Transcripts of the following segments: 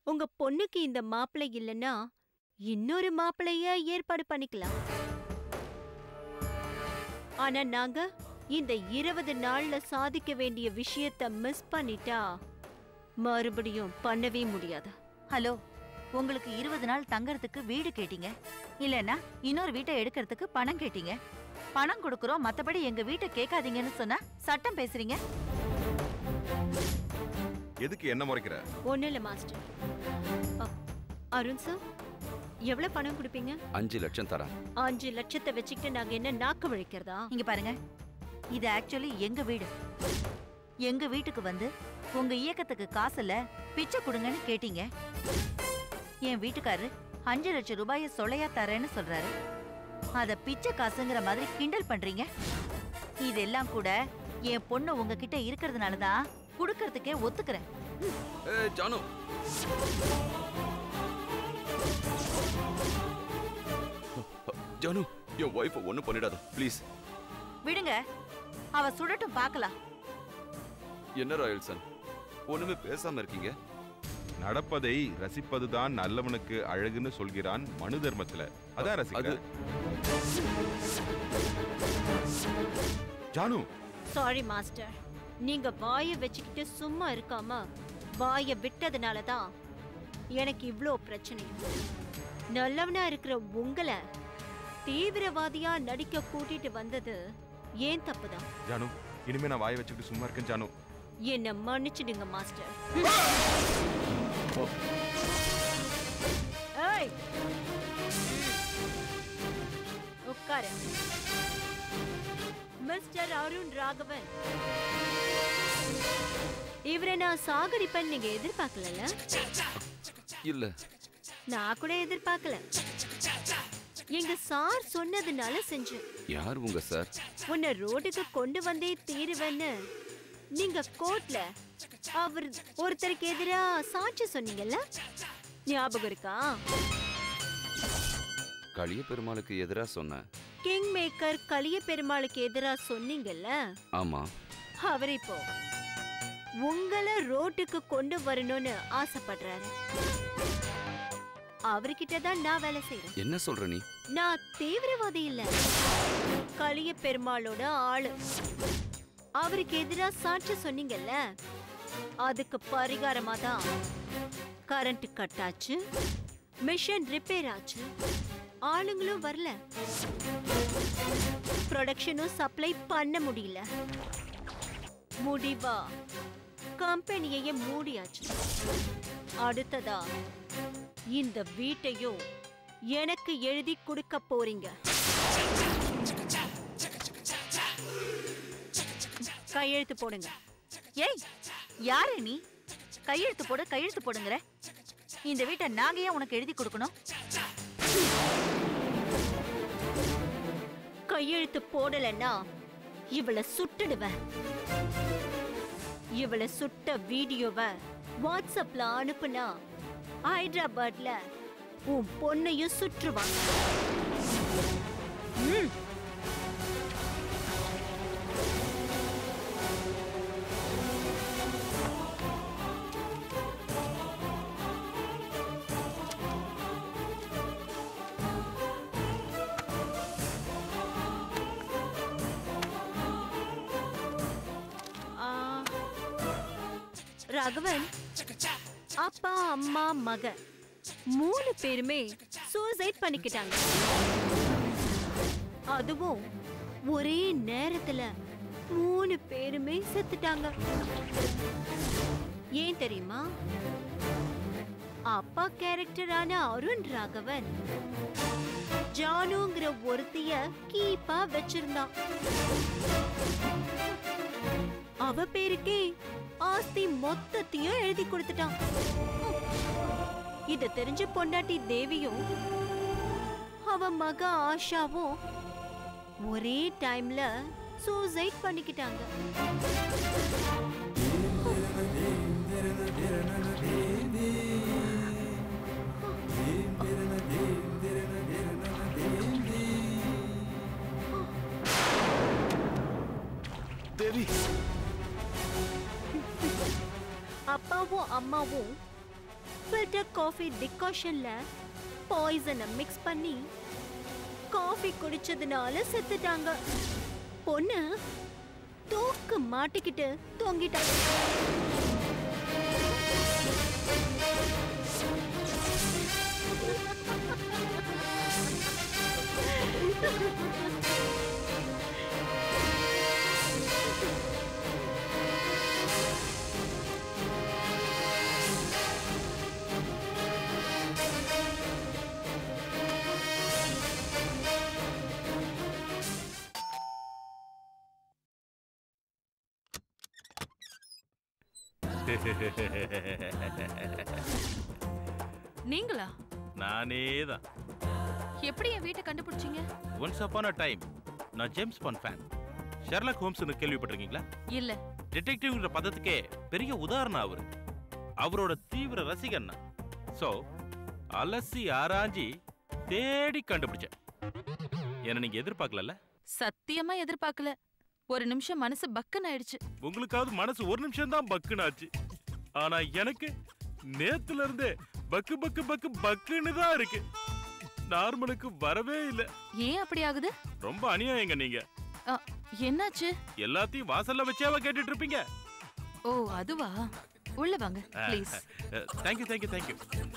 உங்க பொண்ணுக்கு இந்த மாப்பிள்ளை இல்லைன்னா இன்னொரு மாப்பிள்ளைய ஏற்பாடு பண்ணிக்கலாம் ஆனா நாங்க இந்த இருபது நாள்ல சாதிக்க வேண்டிய விஷயத்த மிஸ் பண்ணிட்டா மறுபடியும் பண்ணவே முடியாது ஹலோ உங்களுக்கு இருபது நாள் தங்கறதுக்கு வீடு கேட்டீங்க இல்லனா இன்னொரு வீட்டை எடுக்கிறதுக்கு பணம் கேட்டீங்க பணம் கொடுக்கறோம் மத்தபடி எங்க வீட்டை கேட்காதீங்கன்னு சொன்னா சட்டம் பேசுறீங்க எதுக்கு என்ன முறைக்கிற ஒன்னும் இல்ல மாஸ்டர் அ, அருண் சார் எவ்வளவு பணம் கொடுப்பீங்க அஞ்சு லட்சம் தரேன் அஞ்சு லட்சத்தை வச்சுக்கிட்டு நாங்க என்ன நாக்கு வழிக்கிறதா இங்க பாருங்க இது ஆக்சுவலி எங்க வீடு எங்க வீட்டுக்கு வந்து உங்க இயக்கத்துக்கு காசு இல்ல பிச்சை கொடுங்கன்னு கேட்டீங்க என் வீட்டுக்காரரு அஞ்சு லட்சம் ரூபாய சொலையா தரேன்னு சொல்றாரு அத பிச்சை காசுங்கிற மாதிரி கிண்டல் பண்றீங்க இதெல்லாம் கூட என் பொண்ணு உங்ககிட்ட இருக்கிறதுனால தான் குடுக்கறதுக்கே ஒத்துக்கிறேன் ஏ ஜானு ஜானு என் ஒய்ஃபை ஒன்றும் பண்ணிடாத ப்ளீஸ் விடுங்க அவ சுடட்டும் பார்க்கலாம் என்ன ராயல்சன் ஒண்ணுமே பேசாம இருக்கீங்க நடப்பதை ரசிப்பதுதான் நல்லவனுக்கு அழகுன்னு சொல்கிறான் மனு தர்மத்துல அதான் அது ரசிக்க ஜானு சாரி மாஸ்டர் நீங்க வாயை வச்சுக்கிட்டு சும்மா இருக்காம வாயை விட்டதுனால தான் எனக்கு இவ்ளோ பிரச்சனை நல்லவனா இருக்கிற உங்களை தீவிரவாதியா நடிக்க கூட்டிட்டு வந்தது ஏன் தப்புதான் ஜானு இனிமே நான் வாயை வச்சுக்கிட்டு சும்மா இருக்கேன் ஜானு என்ன மன்னிச்சிடுங்க மாஸ்டர் ஏய் உட்காரு மிஸ்டர் அருண் ராகவன் இவரை நான் சாகடிப்பேன்னு நீங்க எதிர்பார்க்கலல்ல இல்ல நான் கூட எதிர்பார்க்கல எங்க சார் சொன்னதுனால செஞ்சேன் யார் உங்க சார் உன்னை ரோட்டுக்கு கொண்டு வந்தே தீருவேன்னு நீங்க கோர்ட்ல அவர் ஒருத்தருக்கு எதிரா சாட்சி சொன்னீங்கல்ல ஞாபகம் இருக்கா களிய பெருமாளுக்கு எதிரா சொன்னேன் கிங் மேக்கர் கலிய பெருமாளுக்கு எதிரா சொன்னீங்கல்ல ஆமா அவர் இப்போ உங்களை ரோட்டுக்கு கொண்டு வரணும்னு ஆசைப்படுறாரு அவர்கிட்ட தான் நான் வேலை செய்றேன் என்ன சொல்ற நீ நான் தீவிரவாதி இல்ல கலிய பெருமாளோட ஆளு அவருக்கு எதிரா சாட்சி சொன்னீங்கல்ல அதுக்கு பரிகாரமா தான் கரண்ட் கட் ஆச்சு மிஷின் ரிப்பேர் ஆச்சு ஆளுங்களும் வரல ப்ரொடக்ஷனும் சப்ளை பண்ண முடியல முடிவா கம்பெனியையே மூடியாச்சு அடுத்ததா இந்த வீட்டையும் எனக்கு எழுதி கொடுக்க போறீங்க கையெழுத்து போடுங்க ஏய் யாரு நீ கையெழுத்து போடு கையெழுத்து போடுங்கற இந்த வீட்டை நாங்க ஏன் உனக்கு எழுதி கொடுக்கணும் கையெழுத்து போடலன்னா இவள சுட்டுடுவேன் இவள சுட்ட வீடியோவை வாட்ஸ்அப்ல அனுப்புனா ஹைதராபாத்ல உன் பொண்ணையும் சுற்றுவாங்க ம். ஆ, ராகவன் அப்பா அம்மா மக மூணு பேருமே சூசைட் பண்ணிக்கிட்டாங்க அதுவும் ஒரே நேரத்துல மூணு பேருமே செத்துட்டாங்க ஏன் தெரியுமா அப்பா கேரக்டரான அருண் ராகவன் ஜானுங்கிற ஒருத்திய கீப்பா வச்சிருந்தான் அவ பேருக்கே ஆஸ்தி மொத்தத்தையும் எழுதி கொடுத்துட்டான் இத தெரிஞ்ச பொண்டாட்டி தேவியும் அவ மக ஆஷாவும் ஒரே டைம்ல சூசைட் பண்ணிக்கிட்டாங்க தேவி அப்பாவும் அம்மாவும் ஃபில்டர் காஃபி டிகாஷன்ல பாய்சனை மிக்ஸ் பண்ணி காஃபி குடிச்சதுனால செத்துட்டாங்க பொண்ணு தூக்கு மாட்டிக்கிட்டு தொங்கிட்டாங்க நீங்களா நானே தான் எப்படி என் வீட்டை கண்டுபிடிச்சீங்க ஒன்ஸ் அப்பான் அ டைம் நான் ஜேம்ஸ் பாண்ட் ஃபேன் ஷெர்லாக் ஹோம்ஸ்னு கேள்விப்பட்டிருக்கீங்களா இல்ல டிடெக்டிவ்ங்கிற பதத்துக்கே பெரிய உதாரணம் அவரு அவரோட தீவிர ரசிகன் நான் ஸோ அலசி ஆராய்ஞ்சி தேடி கண்டுபிடிச்சேன் என்ன நீங்க எதிர்பார்க்கலல்ல சத்தியமா எதிர்பார்க்கல ஒரு நிமிஷம் மனசு பக்குன்னு ஆயிடுச்சு உங்களுக்காவது மனசு ஒரு நிமிஷம் தான் பக்குன்னு ஆச்சு ஆனா எனக்கு நேத்துல இருந்தே பக்கு பக்கு பக்கு பக்குன்னு தான் இருக்கு நார்மலுக்கு வரவே இல்ல ஏன் அப்படி ஆகுது ரொம்ப அநியாயங்க நீங்க அ, என்னாச்சு எல்லாத்தையும் வாசல்ல வச்சேவா கேட்டுட்டு இருப்பீங்க ஓ அதுவா உள்ள வாங்க ப்ளீஸ் தேங்க்யூ தேங்க்யூ தேங்க்யூ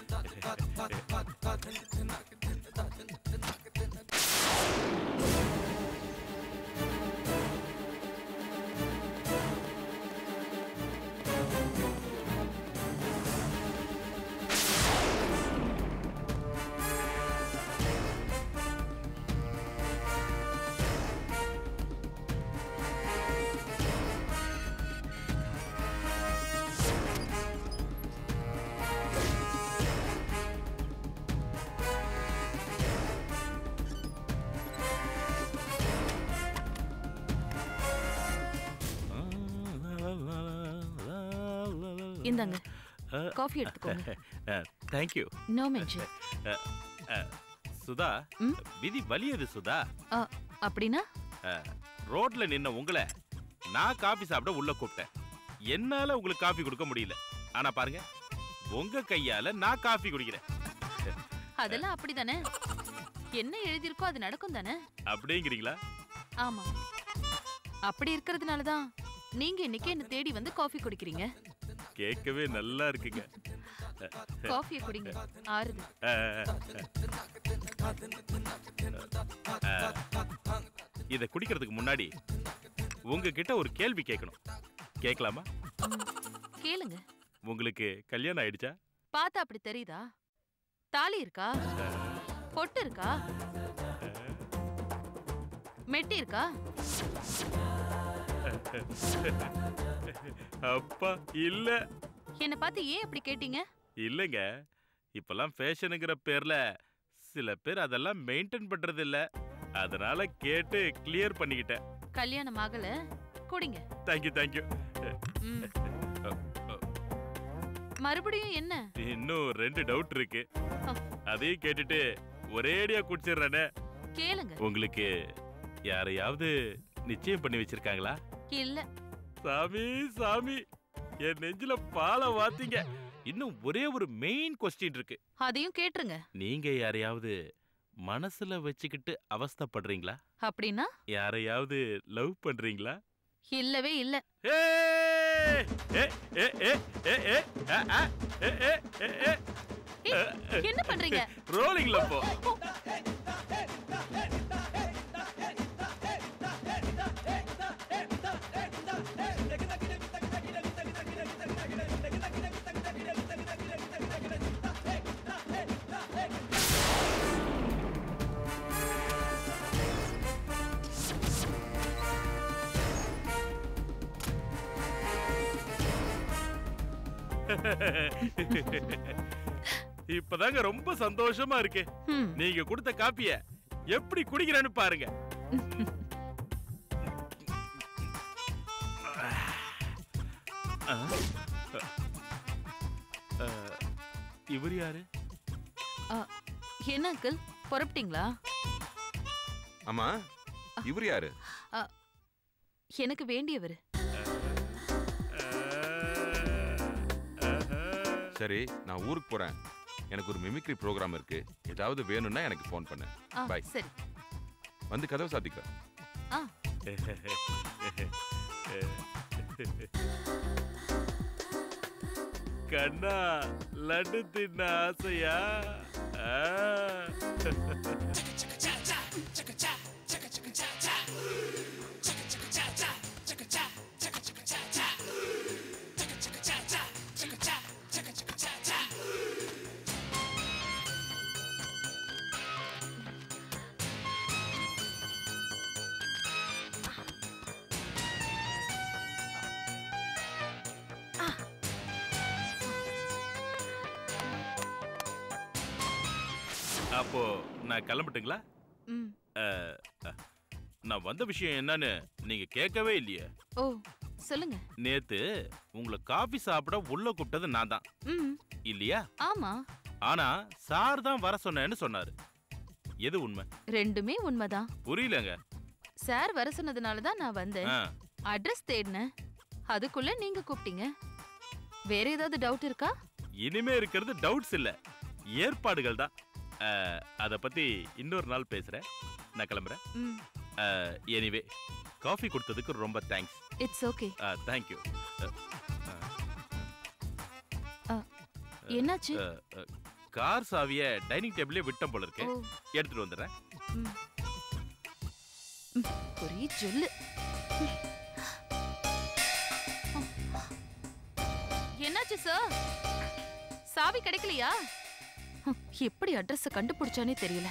இந்தாங்க காஃபி எடுத்துக்கோங்க தேங்க்யூ நோ மென்ஷன் சுதா ம்? விதி வலியது சுதா அப்படின்னா ரோட்ல நின்ன உங்களை நான் காபி சாப்பிட உள்ள கூப்பிட்டேன் என்னால உங்களுக்கு காபி கொடுக்க முடியல ஆனா பாருங்க உங்க கையால நான் காபி குடிக்கிறேன் அதெல்லாம் அப்படிதானே என்ன எழுதியிருக்கோ அது நடக்கும் தானே அப்படிங்கிறீங்களா ஆமா அப்படி இருக்கிறதுனால தான் நீங்க இன்னைக்கு என்ன தேடி வந்து காஃபி குடிக்கிறீங்க கேட்கவே நல்லா இருக்குங்க காஃபியை குடிங்க ஆறுது இத குடிக்கிறதுக்கு முன்னாடி உங்ககிட்ட ஒரு கேள்வி கேட்கணும் கேட்கலாமா ம், கேளுங்க உங்களுக்கு கல்யாணம் ஆயிடுச்சா பார்த்தா அப்படி தெரியுதா தாலி இருக்கா பொட்டு இருக்கா மெட்டி இருக்கா அப்பா இல்ல என்ன பார்த்து ஏன் அப்படி கேட்டீங்க இல்லைங்க இப்பெல்லாம் ஃபேஷனுங்கிற பேர்ல சில பேர் அதெல்லாம் மெயின்டைன் பண்றது இல்ல அதனால கேட்டு கிளியர் பண்ணிக்கிட்டேன் கல்யாணம் ஆகல குடிங்க தேங்க்யூ தேங்க்யூ ம். மறுபடியும் என்ன இன்னும் ரெண்டு டவுட் இருக்கு ஆ. அதையும் கேட்டுட்டு ஒரேடியா குடிச்சிடுறேனே கேளுங்க உங்களுக்கு யாரையாவது நிச்சயம் பண்ணி வச்சிருக்காங்களா இல்ல சாமி சாமி என் நெஞ்சில பாலை வாத்தீங்க இன்னும் ஒரே ஒரு மெயின் கொஸ்டின் இருக்கு அதையும் கேட்டுருங்க நீங்க யாரையாவது மனசுல வச்சுக்கிட்டு அவஸ்தைப்படுறீங்களா அப்படின்னா யாரையாவது லவ் பண்றீங்களா இல்லவே இல்ல ஏய்! ஏ, ஏ, ஏ, ஏ, ஏ, ஆ, ஆ, ஏ, ஏ, ஏ, ஏ. ஏய், என்ன பண்றீங்க ரோலிங்ல போ இப்பதாங்க ரொம்ப சந்தோஷமா இருக்கு ம், நீங்க கொடுத்த காப்பிய எப்படி குடிக்கிறேன்னு பாருங்க ஆ. ஆ, இவர் யாரு என்ன அங்கிள் புறப்பட்டீங்களா ஆமா இவர் யாரு எனக்கு வேண்டியவர் சரி நான் ஊருக்கு போறேன் எனக்கு ஒரு மிமிக்ரி ப்ரோக்ராம் இருக்கு ஏதாவது வேணும்னா எனக்கு ஃபோன் பண்ணு ஆ, Bye. சரி வந்து கதவை சாத்திக்க ஆ கண்ணா லட்டு தின்ன ஆசையா ஆ. அப்போ நான் கிளம்பட்டுங்களா ம் நான் வந்த விஷயம் என்னன்னு நீங்க கேட்கவே இல்லையே ஓ சொல்லுங்க நேத்து உங்களை காபி சாப்பிட உள்ள கூப்பிட்டது நான் தான் ம் இல்லையா ஆமா ஆனா சார் தான் வர சொன்னேன்னு சொன்னாரு எது உண்மை ரெண்டுமே உண்மைதான் புரியலங்க சார் வர சொன்னதுனால தான் நான் வந்தேன் ஆ, அட்ரஸ் தேடினேன் அதுக்குள்ள நீங்க கூப்பிட்டீங்க வேற ஏதாவது டவுட் இருக்கா இனிமே இருக்கிறது டவுட்ஸ் இல்ல ஏற்பாடுகள் தான் அத பத்தி இன்னொரு நாள் பேசுறேன் நான் கிளம்புறேன் ம் எனிவே காஃபி கொடுத்ததுக்கு ரொம்ப தேங்க்ஸ் இட்ஸ் ஓகே தேங்க்யூ என்னாச்சு கார் சாவிய டைனிங் டேபிளே விட்டம் போல இருக்கு ஓ எடுத்துட்டு வந்துடுறேன் ம். ம், ஒரே ஜொல்லு என்னாச்சு சார் சாவி கிடைக்கலையா ஹம், எப்படி அட்ரஸ் கண்டுபிடிச்சானே தெரியல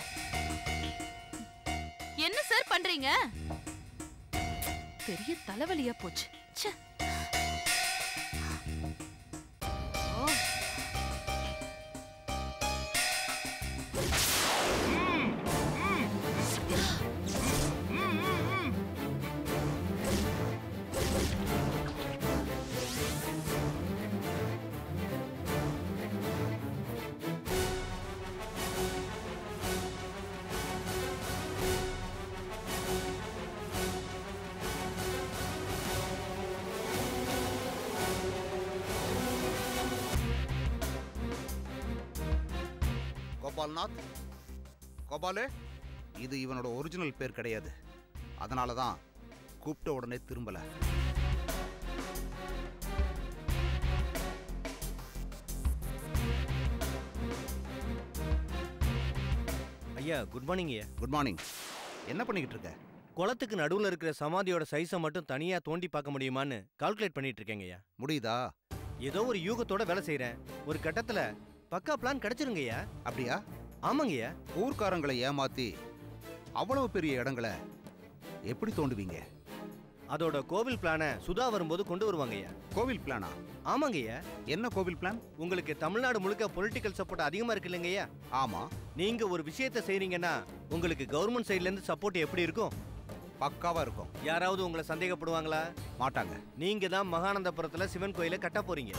என்ன சார் பண்றீங்க பெரிய தலைவலியா போச்சு ச்சே. ஓ கோபால்நாத் கோபாலு இது இவனோட ஒரிஜினல் பேர் கிடையாது அதனால தான் கூப்பிட்ட உடனே திரும்பல ஐயா குட் மார்னிங் ஐயா குட் மார்னிங் என்ன பண்ணிக்கிட்டு இருக்க குளத்துக்கு நடுவுல இருக்கிற சமாதியோட சைஸை மட்டும் தனியா தோண்டி பார்க்க முடியுமான்னு கால்குலேட் பண்ணிட்டு இருக்கேங்க ஐயா முடியுதா ஏதோ ஒரு யூகத்தோட வேலை செய்றேன் ஒரு கட்டத்துல பக்கா பிளான் கிடைச்சிருங்க ஐயா அப்படியா ஆமாங்க ஐயா ஊர்க்காரங்களை ஏமாத்தி அவ்வளவு பெரிய இடங்களை எப்படி தோண்டுவீங்க அதோட கோவில் பிளானை சுதா வரும்போது கொண்டு வருவாங்க ஐயா கோவில் பிளானா ஆமாங்க ஐயா என்ன கோவில் பிளான் உங்களுக்கு தமிழ்நாடு முழுக்க பொலிட்டிக்கல் சப்போர்ட் அதிகமா இருக்கு இல்லைங்க ஐயா ஆமா நீங்க ஒரு விஷயத்த செய்றீங்கன்னா உங்களுக்கு கவர்மெண்ட் சைடுல இருந்து சப்போர்ட் எப்படி இருக்கும் பக்காவா இருக்கும் யாராவது உங்களை சந்தேகப்படுவாங்களா மாட்டாங்க நீங்க தான் மகானந்தபுரத்துல சிவன் கோயிலை கட்ட போறீங்க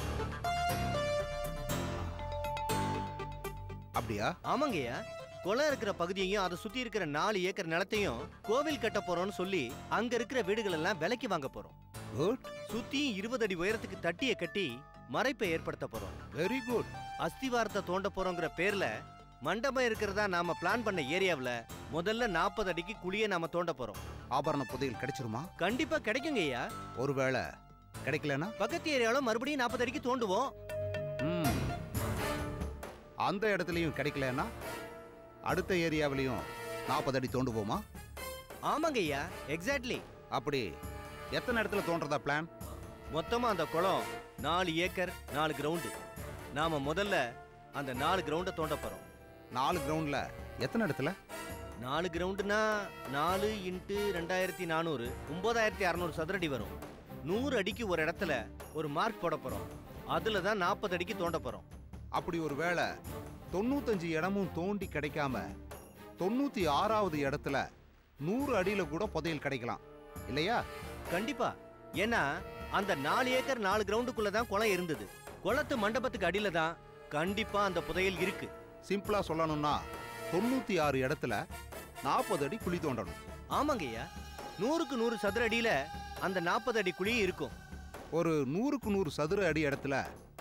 அப்படியா ஆமாங்கய்யா குளம் இருக்கிற பகுதியையும் அதை சுத்தி இருக்கிற நாலு ஏக்கர் நிலத்தையும் கோவில் கட்ட போறோம்னு சொல்லி அங்க இருக்கிற வீடுகள் எல்லாம் விலைக்கு வாங்க போறோம் குட் சுத்தியும் இருபது அடி உயரத்துக்கு தட்டிய கட்டி மறைப்பை ஏற்படுத்த போறோம் வெரி குட் அஸ்திவாரத்தை தோண்ட போறோங்கிற பேர்ல மண்டபம் இருக்கிறதா நாம பிளான் பண்ண ஏரியாவுல முதல்ல நாற்பது அடிக்கு குழிய நாம தோண்ட போறோம் ஆபரண புதையல் கிடைச்சிருமா கண்டிப்பா கிடைக்குங்க ஐயா ஒருவேளை கிடைக்கலனா பக்கத்து ஏரியாவுல மறுபடியும் நாற்பது அடிக்கு தோண்டுவோம் ம். அந்த இடத்துலயும் கிடைக்கலனா அடுத்த ஏரியாவிலையும் நாற்பது அடி தோண்டுவோமா ஆமாங்க ஐயா எக்ஸாக்ட்லி அப்படி எத்தனை இடத்துல தோன்றதா பிளான் மொத்தமா அந்த குளம் நாலு ஏக்கர் நாலு கிரவுண்டு நாம முதல்ல அந்த நாலு கிரவுண்டை தோண்ட போறோம் நாலு கிரவுண்ட்ல எத்தனை இடத்துல நாலு கிரவுண்டுனா நாலு இன்ட்டு ரெண்டாயிரத்தி நானூறு ஒன்பதாயிரத்தி அறநூறு சதுரடி வரும் நூறு அடிக்கு ஒரு இடத்துல ஒரு மார்க் போட போறோம் அதுல தான் நாற்பது அடிக்கு தோண்ட போறோம் அப்படி ஒரு வேளை தொண்ணூத்தஞ்சு இடமும் தோண்டி கிடைக்காம தொண்ணூத்தி ஆறாவது இடத்துல நூறு அடியில கூட புதையல் கிடைக்கலாம் இல்லையா கண்டிப்பா ஏன்னா அந்த நாலு ஏக்கர் நாலு கிரவுண்டுக்குள்ள தான் குளம் இருந்தது குளத்து மண்டபத்துக்கு அடியில தான் கண்டிப்பா அந்த புதையல் இருக்கு சிம்பிளா சொல்லணும்னா தொண்ணூத்தி ஆறு இடத்துல நாற்பது அடி குழி தோண்டணும் ஆமாங்கய்யா நூறுக்கு நூறு சதுர அடியில அந்த நாற்பது அடி குழி இருக்கும் ஒரு நூறுக்கு நூறு சதுர அடி இடத்துல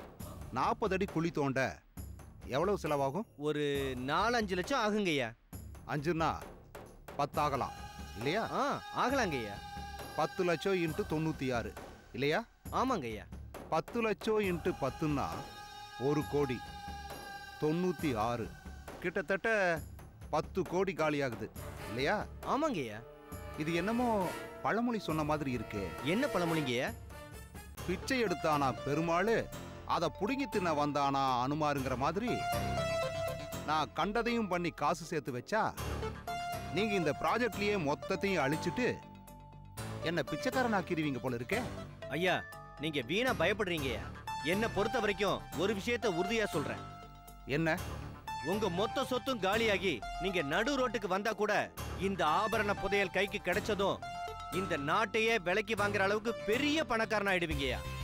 நாற்பது அடி குழி தோண்ட எவ்வளவு செலவாகும் ஒரு நாலஞ்சு லட்சம் ஆகுங்கய்யா அஞ்சுன்னா பத்தாகலாம் இல்லையா ஆ ஆகலாங்கய்யா பத்து லட்சம் இன்ட்டு தொண்ணூற்றி ஆறு இல்லையா ஆமாங்கய்யா பத்து லட்சம் இன்ட்டு பத்துன்னா ஒரு கோடி தொண்ணூற்றி ஆறு கிட்டத்தட்ட பத்து கோடி காலியாகுது இல்லையா ஆமாங்கய்யா இது என்னமோ பழமொழி சொன்ன மாதிரி இருக்கே என்ன பழமொழிங்கய்யா பிச்சை எடுத்தானா பெருமாள் அதை புடுங்கி தின்ன வந்தானா அனுமாருங்கிற மாதிரி நான் கண்டதையும் பண்ணி காசு சேர்த்து வச்சா நீங்க இந்த ப்ராஜெக்ட்லயே மொத்தத்தையும் அழிச்சிட்டு என்ன பிச்சைக்காரன் ஆக்கிடுவீங்க போல இருக்கே ஐயா நீங்க வீணா பயப்படுறீங்கய்யா என்ன பொறுத்த வரைக்கும் ஒரு விஷயத்த உறுதியா சொல்றேன் என்ன உங்க மொத்த சொத்தும் காலியாகி நீங்க நடு ரோட்டுக்கு வந்தா கூட இந்த ஆபரண புதையல் கைக்கு கிடைச்சதும் இந்த நாட்டையே விலைக்கு வாங்குற அளவுக்கு பெரிய பணக்காரன் ஆயிடுவீங்கய்யா